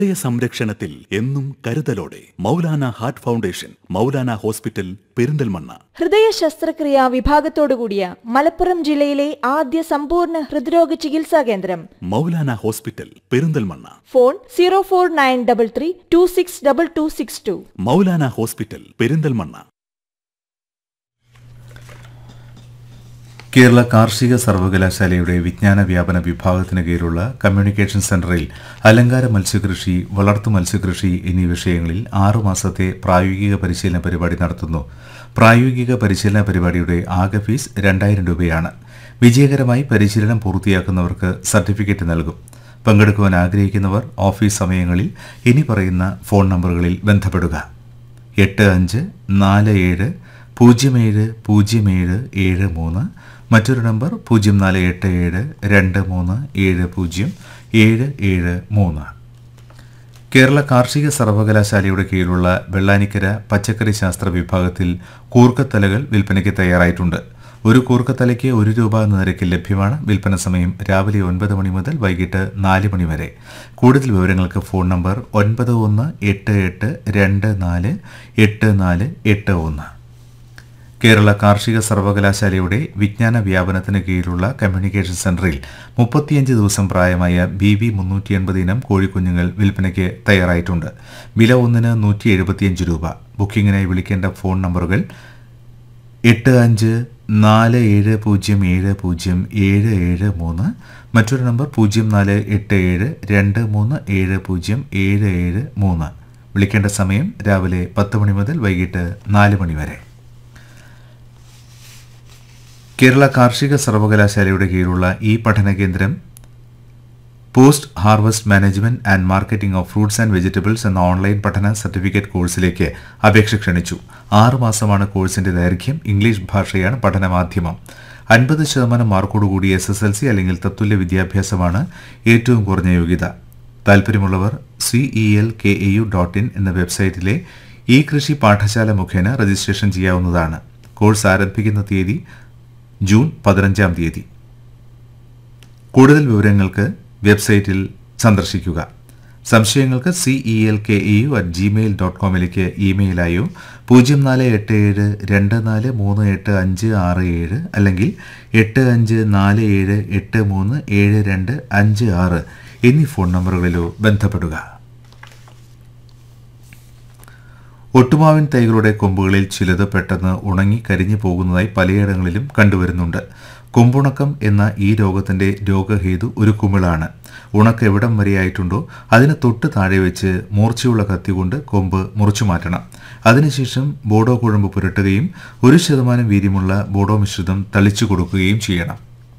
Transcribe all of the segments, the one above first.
ഹൃദയ സംരക്ഷണത്തിൽ എന്നും കരുതലോടെ Moulana heart foundation Moulana hospital Perinthalmanna ഹൃദയ ശസ്ത്രക്രിയാ വിഭാഗത്തോടുകൂടിയ മലപ്പുറം ജില്ലയിലെ ആദ്യ സമ്പൂർണ്ണ ഹൃദ്രോഗ ചികിത്സാ കേന്ദ്രം Moulana hospital Perinthalmanna phone zero four nine double three two six double two six two Moulana hospital Perinthalmanna Kerala കാർഷിക സർവകലാശാലയുടെ വിജ്ഞാന വ്യാപന വിഭാഗത്തിന് കീഴിലുള്ള കമ്മ്യൂണിക്കേഷൻ സെന്ററിൽ അലങ്കാര മത്സ്യകൃഷി വളർത്തു മത്സ്യകൃഷി എന്നീ വിഷയങ്ങളിൽ ആറുമാസത്തെ പ്രായോഗിക പരിശീലന പരിപാടി നടത്തുന്നു പ്രായോഗിക പരിശീലന പരിപാടിയുടെ ആകെ ഫീസ് രണ്ടായിരം രൂപയാണ് വിജയകരമായി പരിശീലനം പൂർത്തിയാക്കുന്നവർക്ക് സർട്ടിഫിക്കറ്റ് നൽകും പങ്കെടുക്കുവാൻ ആഗ്രഹിക്കുന്നവർ ഓഫീസ് സമയങ്ങളിൽ ഇനി പറയുന്ന ഫോൺ നമ്പറുകളിൽ ബന്ധപ്പെടുക എട്ട് അഞ്ച് നാല് ഏഴ് പൂജ്യം ഏഴ് പൂജ്യം ഏഴ് ഏഴ് മൂന്ന് മറ്റൊരു നമ്പർ പൂജ്യം നാല് എട്ട് ഏഴ് രണ്ട് മൂന്ന് ഏഴ് പൂജ്യം ഏഴ് ഏഴ് മൂന്ന് കേരള കാർഷിക സർവകലാശാലയുടെ കീഴിലുള്ള വെള്ളാനിക്കര പച്ചക്കറി ശാസ്ത്ര വിഭാഗത്തിൽ കൂർക്കത്തലകൾ വിൽപ്പനയ്ക്ക് തയ്യാറായിട്ടുണ്ട് ഒരു കൂർക്കത്തലയ്ക്ക് ഒരു രൂപ എന്ന നിരക്കിൽ ലഭ്യമാണ് വിൽപ്പന സമയം രാവിലെ ഒൻപത് മണി മുതൽ വൈകിട്ട് നാല് മണി വരെ കൂടുതൽ വിവരങ്ങൾക്ക് ഫോൺ നമ്പർ ഒൻപത് ഒന്ന് എട്ട് എട്ട് രണ്ട് നാല് എട്ട് നാല് എട്ട് ഒന്ന് കേരള കാർഷിക സർവകലാശാലയുടെ വിജ്ഞാന വ്യാപനത്തിന് കീഴിലുള്ള കമ്മ്യൂണിക്കേഷൻ സെന്ററിൽ മുപ്പത്തിയഞ്ച് ദിവസം പ്രായമായ ബി വി മുന്നൂറ്റി എൺപത് ഇനം കോഴിക്കുഞ്ഞുങ്ങൾ വിൽപ്പനയ്ക്ക് തയ്യാറായിട്ടുണ്ട് വില ഒന്നിന് നൂറ്റി എഴുപത്തിയഞ്ച് രൂപ ബുക്കിംഗിനായി വിളിക്കേണ്ട ഫോൺ നമ്പറുകൾ എട്ട് അഞ്ച് നാല് ഏഴ് പൂജ്യം ഏഴ് പൂജ്യം ഏഴ് ഏഴ് മൂന്ന് മറ്റൊരു നമ്പർ പൂജ്യം നാല് എട്ട് ഏഴ് രണ്ട് മൂന്ന് ഏഴ് പൂജ്യം ഏഴ് ഏഴ് മൂന്ന് വിളിക്കേണ്ട സമയം രാവിലെ പത്ത് മണി മുതൽ വൈകിട്ട് നാല് മണി വരെ കേരള കാർഷിക സർവകലാശാലയുടെ കീഴിലുള്ള ഈ പഠന കേന്ദ്രം post harvest management and marketing of fruits and vegetables എന്ന ഓൺലൈൻ പഠന സർട്ടിഫിക്കറ്റ് കോഴ്സിലേക്ക് അപേക്ഷ ക്ഷണിച്ചു ആറ് മാസമാണ് കോഴ്സിന്റെ ദൈർഘ്യം ഇംഗ്ലീഷ് ഭാഷയാണ് പഠനമാധ്യമം അൻപത് ശതമാനം മാർക്കോടുകൂടി എസ് എസ് എൽ സി അല്ലെങ്കിൽ തത്തുല്യ വിദ്യാഭ്യാസമാണ് ഏറ്റവും കുറഞ്ഞ യോഗ്യത താൽപ്പര്യമുള്ളവർ C E L K A U dot in എന്ന വെബ്സൈറ്റിലെ ഈ കൃഷി പാഠശാല മുഖേന രജിസ്ട്രേഷൻ ചെയ്യാവുന്നതാണ് കോഴ്സ് ആരംഭിക്കുന്ന തീയതി ജൂൺ പതിനഞ്ചാം തീയതി കൂടുതൽ വിവരങ്ങൾക്ക് വെബ്സൈറ്റിൽ സന്ദർശിക്കുക സംശയങ്ങൾക്ക് C E L K E U at Gmail dot കോമിലേക്ക് ഇമെയിലായോ പൂജ്യം നാല് എട്ട് ഏഴ് രണ്ട് നാല് മൂന്ന് എട്ട് അഞ്ച് ആറ് ഏഴ് അല്ലെങ്കിൽ എട്ട് അഞ്ച് നാല് ഏഴ് എട്ട് മൂന്ന് ഏഴ് രണ്ട് അഞ്ച് ആറ് എന്നീ ഫോൺ നമ്പറുകളിലോ ബന്ധപ്പെടുക ഒട്ടുമാവിൻ തൈകളുടെ കൊമ്പുകളിൽ ചിലത് പെട്ടെന്ന് ഉണങ്ങി കരിഞ്ഞു പോകുന്നതായി പലയിടങ്ങളിലും കണ്ടുവരുന്നുണ്ട് കൊമ്പുണക്കം എന്ന ഈ രോഗത്തിന്റെ രോഗഹേതു ഒരു കുമിളാണ് ഉണക്ക് എവിടം വരെയായിട്ടുണ്ടോ അതിന് തൊട്ട് താഴെ വെച്ച് മൂർച്ചയുള്ള കത്തി കൊണ്ട് കൊമ്പ് മുറിച്ചു മാറ്റണം അതിനുശേഷം ബോഡോ കുഴമ്പ് പുരട്ടുകയും ഒരു ശതമാനം വീര്യമുള്ള ബോഡോ മിശ്രിതം തളിച്ചു കൊടുക്കുകയും ചെയ്യണം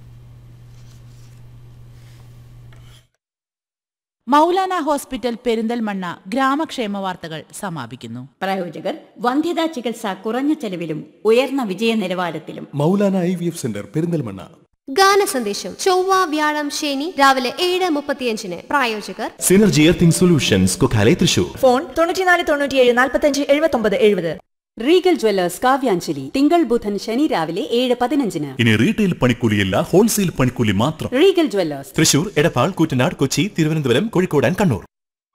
മൗലാന ഹോസ്പിറ്റൽ പെരിന്തൽമണ്ണ ഗ്രാമക്ഷേമ വാർത്തകൾ സമാപിക്കുന്നു പ്രായോജകർ വന്ധ്യതാ ചികിത്സ കുറഞ്ഞ ചെലവിലും ഉയർന്ന വിജയ നിലവാരത്തിലും Moulana I V F centre Perinthalmanna ഗാന സന്ദേശം ചൊവ്വ വ്യാഴം ശനി രാവിലെ ഏഴ് മുപ്പത്തിയഞ്ചിന് പ്രായോജകർ synergy earthing solutions Kokkale Thrissur phone തൊണ്ണൂറ്റിനാല് തൊണ്ണൂറ്റിയേഴ് നാൽപ്പത്തഞ്ച് എഴുപത്തൊമ്പത് എഴുപത് റീഗൽ ജ്വല്ലേഴ്സ് കാവ്യാഞ്ജലി തിങ്കൾ ബുധൻ ശനി രാവിലെ ഏഴ് പതിനഞ്ചിന് ഇനി റീറ്റെയിൽ പണിക്കൂലിയല്ല ഹോൾസെയിൽ പണിക്കൂലി മാത്രം Regal jewellers Thrissur Edappal Koottanad Kochi Thiruvananthapuram Kozhikode and Kannur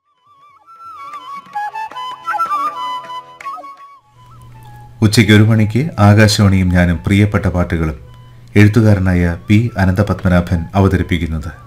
ഉച്ചയ്ക്ക് ഒരു മണിക്ക് ആകാശവാണിയും ഞാനും പ്രിയപ്പെട്ട പാട്ടുകളും എഴുത്തുകാരനായ പി അനന്തപത്മനാഭൻ അവതരിപ്പിക്കുന്നത്